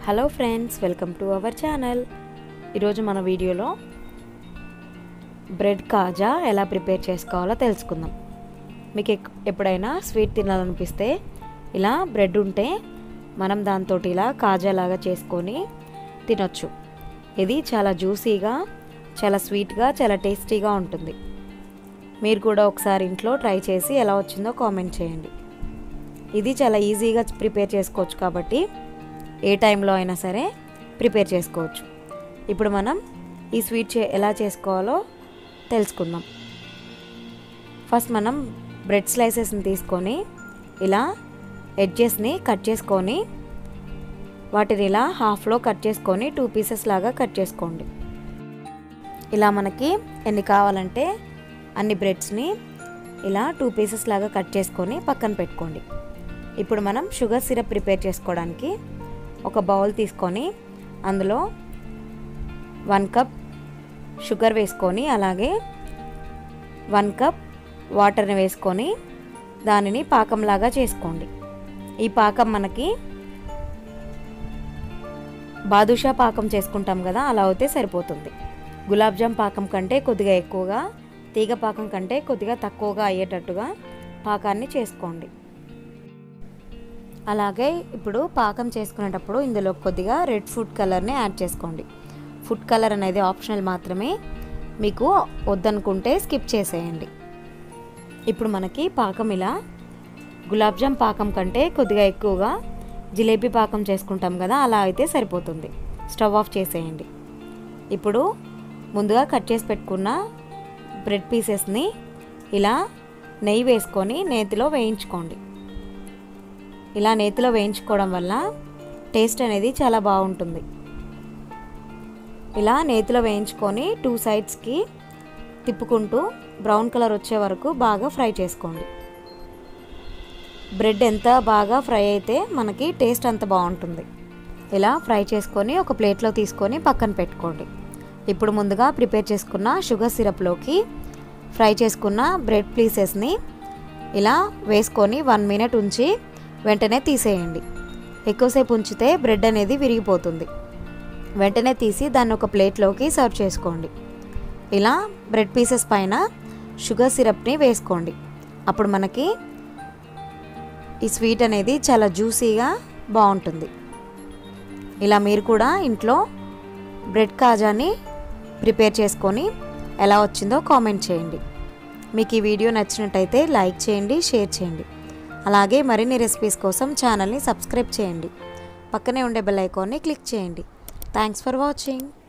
hello friends welcome to our channel ఈరోజు మన వీడియోలో బ్రెడ్ కాజా ఎలా ప్రిపేర్ చేసుకోవాలో తెలుసుకుందాం మీకు ఎక్- ఎప్పుడైనా స్వీట్ తినాలనిపిస్తే ఇలా బ్రెడ్ ఉంటే మనం దాంతో ఇలా కాజా లాగా చేసుకొని తినొచ్చు ఇది చాలా జ్యూసీగా చాలా స్వీట్గా చాలా టేస్టీగా ఉంటుంది మీరు కూడా ఒకసారి ఇంట్లో ట్రై చేసి ఎలా వచ్చిందో కామెంట్ చేయండి ఇది చాలా ఈజీగా ప్రిపేర్ చేసుకోవచ్చు కాబట్టి ఏ టైంలో అయినా సరే ప్రిపేర్ చేసుకోవచ్చు ఇప్పుడు మనం ఈ స్వీట్ చే ఎలా చేసుకోవాలో తెలుసుకుందాం ఫస్ట్ మనం బ్రెడ్ స్లైసెస్ని తీసుకొని ఇలా ఎడ్జెస్ని కట్ చేసుకొని వాటిని ఇలా హాఫ్లో కట్ చేసుకొని టూ పీసెస్ లాగా కట్ చేసుకోండి ఇలా మనకి ఎన్ని కావాలంటే అన్ని బ్రెడ్స్ని ఇలా టూ పీసెస్ లాగా కట్ చేసుకొని పక్కన పెట్టుకోండి ఇప్పుడు మనం షుగర్ సిరప్ ప్రిపేర్ చేసుకోవడానికి ఒక బౌల్ తీసుకొని అందులో వన్ కప్ షుగర్ వేసుకొని అలాగే వన్ కప్ వాటర్ని వేసుకొని దానిని పాకంలాగా చేసుకోండి ఈ పాకం మనకి బాదుషా పాకం చేసుకుంటాం కదా అలా అయితే సరిపోతుంది గులాబ్ జామ్ పాకం కంటే కొద్దిగా ఎక్కువగా తీగ పాకం కంటే కొద్దిగా తక్కువగా అయ్యేటట్టుగా పాకాన్ని చేసుకోండి అలాగే ఇప్పుడు పాకం చేసుకునేటప్పుడు ఇందులో కొద్దిగా రెడ్ ఫుడ్ కలర్ని యాడ్ చేసుకోండి ఫుడ్ కలర్ అనేది ఆప్షనల్ మాత్రమే మీకు వద్దనుకుంటే స్కిప్ చేసేయండి ఇప్పుడు మనకి పాకం ఇలా గులాబ్ జామ్ పాకం కంటే కొద్దిగా ఎక్కువగా జిలేబీ పాకం చేసుకుంటాం కదా అలా అయితే సరిపోతుంది స్టవ్ ఆఫ్ చేసేయండి ఇప్పుడు ముందుగా కట్ చేసి పెట్టుకున్న బ్రెడ్ పీసెస్ని ఇలా నెయ్యి వేసుకొని నేతిలో వేయించుకోండి ఇలా నేతిలో వేయించుకోవడం వల్ల టేస్ట్ అనేది చాలా బాగుంటుంది ఇలా నేతిలో వేయించుకొని టూ సైడ్స్కి తిప్పుకుంటూ బ్రౌన్ కలర్ వచ్చే వరకు బాగా ఫ్రై చేసుకోండి బ్రెడ్ ఎంత బాగా ఫ్రై అయితే మనకి టేస్ట్ అంత బాగుంటుంది ఇలా ఫ్రై చేసుకొని ఒక ప్లేట్లో తీసుకొని పక్కన పెట్టుకోండి ఇప్పుడు ముందుగా ప్రిపేర్ చేసుకున్న షుగర్ సిరప్లోకి ఫ్రై చేసుకున్న బ్రెడ్ పీసెస్ని ఇలా వేసుకొని వన్ మినిట్ ఉంచి వెంటనే తీసేయండి ఎక్కువసేపు ఉంచితే బ్రెడ్ అనేది విరిగిపోతుంది వెంటనే తీసి దాన్ని ఒక ప్లేట్లోకి సర్వ్ చేసుకోండి ఇలా బ్రెడ్ పీసెస్ పైన షుగర్ సిరప్ని వేసుకోండి అప్పుడు మనకి ఈ స్వీట్ అనేది చాలా జ్యూసీగా బాగుంటుంది ఇలా మీరు కూడా ఇంట్లో బ్రెడ్ కాజాని ప్రిపేర్ చేసుకొని ఎలా వచ్చిందో కామెంట్ చేయండి మీకు ఈ వీడియో నచ్చినట్టయితే లైక్ చేయండి షేర్ చేయండి అలాగే మరిన్ని రెసిపీస్ కోసం ఛానల్ని సబ్స్క్రైబ్ చేయండి పక్కనే ఉండే బెల్ ఐకాన్ని క్లిక్ చేయండి థ్యాంక్స్ ఫర్ వాచింగ్